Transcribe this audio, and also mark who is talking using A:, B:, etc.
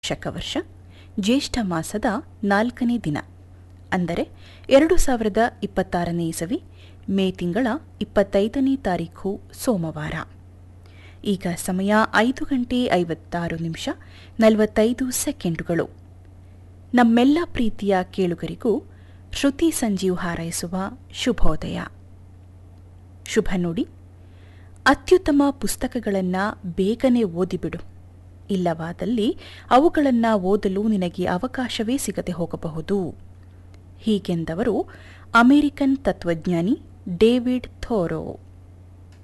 A: ಶಕವರ್ಷ ಜ್ಯೇಷ್ಠ ಮಾಸದ ನಾಲ್ಕನೇ ದಿನ ಅಂದರೆ ಎರಡು ಸಾವಿರದ ಇಪ್ಪತ್ತಾರನೇ ಇಸವಿ ಮೇ ತಿಂಗಳ ಇಪ್ಪತ್ತೈದನೇ ತಾರೀಖು ಸೋಮವಾರ ಈಗ ಸಮಯ ಐದು ಗಂಟೆ ಐವತ್ತಾರು ನಿಮಿಷ ನಲವತ್ತೈದು ಸೆಕೆಂಡುಗಳು ನಮ್ಮೆಲ್ಲ ಪ್ರೀತಿಯ ಕೇಳುಗರಿಗೂ ಶ್ರುತಿ ಸಂಜೀವ್ ಹಾರೈಸುವ ಶುಭೋದಯ ಶುಭ ನುಡಿ ಅತ್ಯುತ್ತಮ ಪುಸ್ತಕಗಳನ್ನು ಬೇಗನೆ ಓದಿಬಿಡು ಇಲ್ಲವಾದಲ್ಲಿ ಅವುಗಳನ್ನು ಓದಲು ನಿನಗೆ ಅವಕಾಶವೇ ಸಿಗದೆ ಹೋಗಬಹುದು ಹೀಗೆಂದವರು ಅಮೆರಿಕನ್ ತತ್ವಜ್ಞಾನಿ ಡೇವಿಡ್ ಥೋರೋ